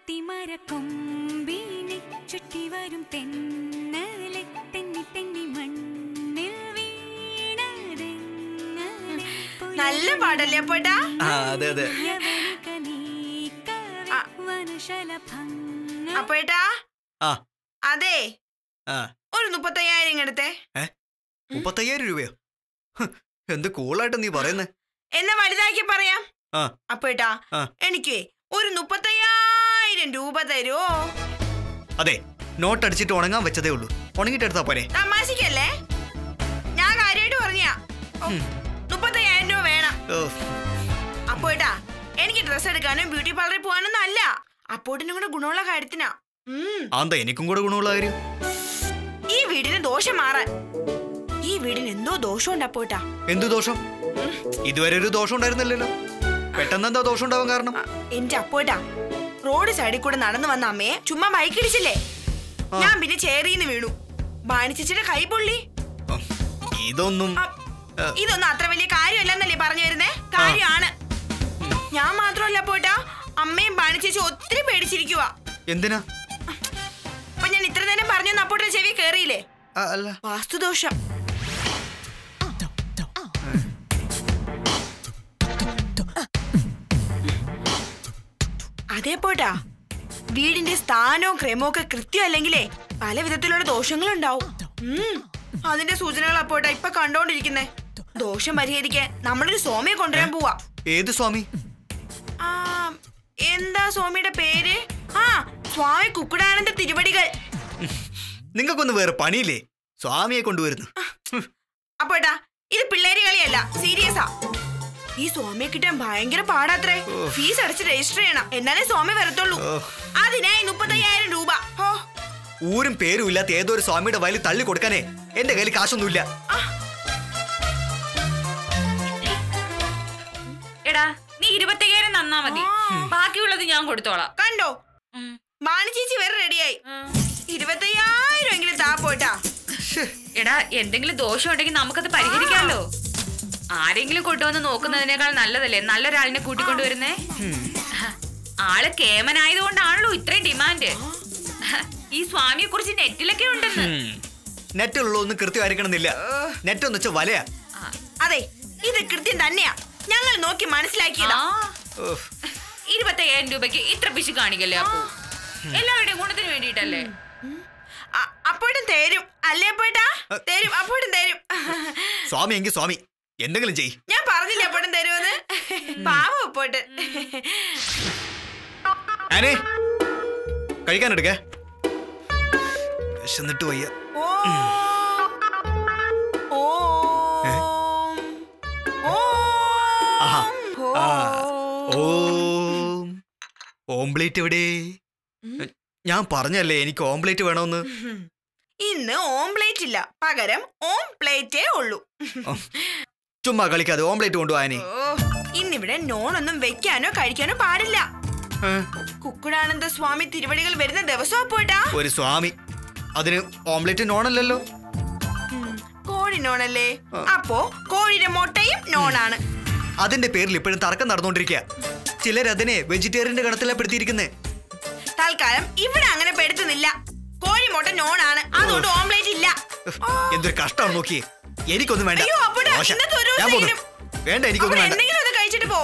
അത്തിമരക്കൊമ്പിനെ ചുറ്റി വരും തെന്നലെ തെന്നി തെന്നി മണ്ണിൽ വീണതെങ്ങനെ നല്ല പാടല്ലേ അപ്പോട്ടാ ആ അതെ അതെ യവനിക നീക്കവേ ആ. വനശലഭങ്ങ അപ്പോട്ടാ ആ അതെ ആ ഒരു മുപ്പത്തയ്യായിരം ഇങ്ങടുത്തെ മുപ്പത്തയ്യായിരം രൂപയോ ഹ്, എന്ത് കൂളായിട്ട് നീ പറയുന്നേ എന്നെ വലുതാക്കി പറയാം ആ അപ്പോട്ടാ ആ. എനിക്ക് ഒരു മുപ്പത്തയ്യായിരം രൂപ തരുമോ അതെ നോട്ട് അടിച്ചിട്ട് ഉണങ്ങാൻ വെച്ചതേ ഉള്ളൂ ഉണങ്ങിട്ട് എടുത്താ പോരെ തമാശക്കല്ലേ ഞാൻ കാര്യമായിട്ട് പറഞ്ഞാ മുപ്പത്തയ്യായിരം രൂപ വേണം ഓ, അപ്പോട്ടാ എനിക്ക് ഡ്രസ് എടുക്കാനും ബ്യൂട്ടി പാർലറിൽ പോകാനൊന്നും അല്ല അപ്പോട്ടിനും കൂടെ ഗുണമുള്ള കാര്യത്തിനാ ഉം ആന്താ എനിക്കും കൂടെ ഗുണമുള്ള കാര്യം ഈ വീടിന് ദോഷം മാറാൻ ഈ വീടിന് എന്തോ ദോഷമുണ്ട് അപ്പോട്ടാ എന്തു ദോഷം ഇതുവരെ ഒരു ദോഷം ഉണ്ടായിരുന്നില്ലല്ലോ പെട്ടെന്ന് എന്താ ദോഷം ഉണ്ടാവാൻ കാരണം അ, എന്റെ അപ്പോട്ടാ റോഡ് സൈഡിൽ കൂടെ നടന്നു വന്ന അമ്മയെ ചുമ്മാ ബൈക്കിടിച്ചില്ലേ ഞാൻ പിന്നെ ചേറിന്ന് വീണു ബാണിച്ചിയുടെ കൈ പൊള്ളി ആ, ഇതൊന്നും അ, ഇതൊന്നും അത്ര വലിയ കാര്യമല്ലെന്നല്ലേ പറഞ്ഞു വരുന്നേ കാര്യമാണ് ഞാൻ മാത്രമല്ല പോട്ടാ അമ്മയും ബാണിച്ചേച്ചി ഒത്തിരി പേടിച്ചിരിക്കുക എന്തിനാ അപ്പൊ ഞാൻ ഇത്ര നേരം പറഞ്ഞു അപ്പോട്ടെ ചെവി കേറിയില്ലേ ആ, അല്ല വാസ്തുദോഷം അതേ പോട്ടാ വീടിന്റെ സ്ഥാനവും ക്രമവും ഒക്കെ കൃത്യമല്ലെങ്കിലേ പല വിധത്തിലുള്ള ദോഷങ്ങളുണ്ടാവും ഉം, അതിന്റെ സൂചനകൾ അപ്പോട്ടാ ഇപ്പൊ കണ്ടോണ്ടിരിക്കുന്നേ ദോഷം പരിഹരിക്കാൻ നമ്മളൊരു സ്വാമിയെ കൊണ്ടുവരാൻ പോവാ ഏത് സ്വാമി ആ എന്താ സ്വാമിയുടെ പേര് ആ സ്വാമി കുക്കുടാനന്ദ തിരുവടികൾ നിങ്ങൾക്കൊന്ന് വേറെ പണിയില്ലേ സ്വാമിയെ കൊണ്ടുവരുന്നു ഹ്, അപ്പോട്ടാ ഇത് പിള്ളേര് കളിയല്ല സീരിയസാ ഈ സ്വാമിയെ കിട്ടാൻ ഭയങ്കര പാടാത്രേ ഫീസ് അടച്ച് രജിസ്റ്റർ ചെയ്യണം എന്നാലേ സ്വാമി വരത്തുള്ളൂ ഓ. അതിനായി മുപ്പത്തയ്യായിരം രൂപ ഓ ഊരും പേരും ഇല്ലാത്ത ഏതോ ഒരു സ്വാമിയുടെ വയലിൽ തള്ളി കൊടുക്കാനേ എന്റെ കയ്യിൽ കാശൊന്നുമില്ല എടാ നീ ഇരുപത്തയ്യായിരം തന്നാ മതി ബാക്കിയുള്ളത് ഞാൻ കൊടുത്തോളാം കണ്ടോ ഉം. ബാണി ചേച്ചി വേറെ റെഡിയായി ഇരുപത്തയ്യായിരം എങ്കിലും താ പോട്ടാ ശ്ശേ, എടാ എന്തെങ്കിലും ദോഷം ഉണ്ടെങ്കിൽ നമുക്കത് പരിഹരിക്കാമല്ലോ ആരെങ്കിലും കൊണ്ടുവന്ന് നോക്കുന്നതിനേക്കാൾ നല്ലതല്ലേ നല്ലൊരാളിനെ കൂട്ടിക്കൊണ്ടുവരുന്നേ ആള് കേമനായതുകൊണ്ടാണല്ലോ ഇത്രയും ഡിമാൻഡ് ഈ സ്വാമിയെ കുറിച്ച് നെറ്റിലൊക്കെ ഉണ്ടെന്ന് ഉം. നെറ്റിലുള്ള ഒന്നും കൃത്യമായിരിക്കണമെന്നില്ല നെറ്റ് എന്ന് വെച്ചാൽ വലയാ അതെ ഇത് കൃത്യം തന്നെയാ ഞങ്ങൾ നോക്കി മനസ്സിലാക്കിയതാ ആ ഓഹ്. ഇരുപത്തയ്യായിരം രൂപയ്ക്ക് ഇത്ര പിശു കാണിക്കല്ലേ അപ്പോ എല്ലാവരുടെയും ഗുണത്തിന് വേണ്ടിയിട്ടല്ലേ അ- അപ്പോഴും തരും അല്ലേ പോട്ടാ തരും അപ്പോഴും തരും സ്വാമി എങ്കിൽ സ്വാമി എന്തെങ്കിലും ചെയ് ഞാൻ പറഞ്ഞില്ല അപ്പോഴും തരുമെന്ന് പാവം അപ്പോട്ട് ആനേ കഴിക്കാനെടുക്കേ വിശന്നിട്ട് വയ്യ ആഹാ. ആ. ഓം ഓംപ്ലേറ്റ് എവിടെ ഞാൻ പറഞ്ഞല്ലേ എനിക്ക് ഓംപ്ലേറ്റ് വേണമെന്ന് ഇന്ന് ഓംപ്ലേറ്റ് ഇല്ല പകരം ഓം പ്ലേറ്റേ ഉള്ളൂ ചുമ്മാ കളിക്കാതെ ഓംപ്ലേറ്റ് കൊണ്ടുപോകാനേ ഓ ഇന്നിവിടെ നോണൊന്നും വെക്കാനോ കഴിക്കാനോ പാടില്ല കുക്കുടാനന്ദ സ്വാമി തിരുവടികൾ വരുന്ന ദിവസം പോട്ടാ ഒരു സ്വാമി അതിന് ഓംപ്ലേറ്റ് നോണല്ലല്ലോ കോഴി നോണല്ലേ അപ്പോ കോഴിയുടെ മുട്ടയും നോണാണ് അതിന്റെ പേരിൽ ഇപ്പോഴും തർക്കം നടന്നുകൊണ്ടിരിക്കുക ചിലർ അതിനെ വെജിറ്റേറിയന്റെ ഗണത്തിലാ പെടുത്തിയിരിക്കുന്നേ തൽക്കാലം ഇവിടെ അങ്ങനെ പെടുത്തുന്നില്ല കോഴി മുട്ട നോണാണ് അതുകൊണ്ട് ഓംപ്ലേറ്റ് ഇല്ല ഓ, എന്തൊരു കഷ്ടമാണ് നോക്കിയേ എനിക്കൊന്നും വേണ്ട അയ്യോ, അപ്പോഴാ, മോശം. ഇന്നത്തെ ഒരു ഞാൻ പോന്നു. ദിവസമെങ്കിലും- വേണ്ട എനിക്കൊന്നും അവിടെ വേണ്ട എന്തെങ്കിലും ഒന്ന് കഴിച്ചിട്ട് പോ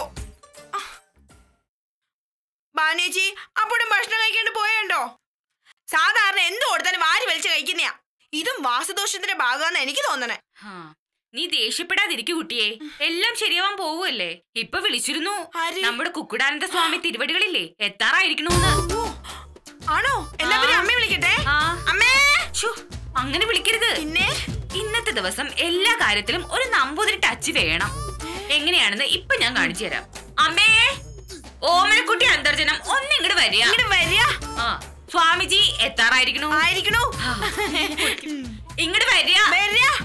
ബാനേച്ചി അപ്പോഴും ഭക്ഷണം കഴിക്കാണ്ട് പോയണ്ടോ സാധാരണ എന്ത് കൊടുത്താലും വാരി വലിച്ച് കഴിക്കുന്നയാ ഇതും വാസദോഷത്തിന്റെ ഭാഗമാണെന്ന് എനിക്ക് തോന്നണേ ഹാ. നീ ദേഷ്യപ്പെടാതിരിക്കു കുട്ടിയെ എല്ലാം ശരിയാവാൻ പോവുമല്ലേ ഇപ്പൊ വിളിച്ചിരുന്നു ആര്? നമ്മുടെ കുക്കുടാനന്ദ സ്വാമി തിരുവടികളില്ലേ എത്താറായിരിക്കണോന്ന് ഓ, ആണോ എല്ലാവരും അമ്മയെ വിളിക്കട്ടെ ആ. അമ്മേ ശ്ശോ, അങ്ങനെ വിളിക്കരുത് പിന്നെ ഇന്നത്തെ ദിവസം എല്ലാ കാര്യത്തിലും ഒരു നമ്പൂതിരി ടച്ച് വേണം എങ്ങനെയാണെന്ന് ഇപ്പൊ ഞാൻ കാണിച്ചു തരാം അമ്മേ ഓമനക്കുട്ടി അന്തർജനം ഒന്നിങ്ങോട്ട് വരിക ഇങ്ങോട്ട് വരിക ആ സ്വാമിജി എത്താറായിരിക്കണു ആയിരിക്കണോ ഇങ്ങോട്ട് വരിക വരിക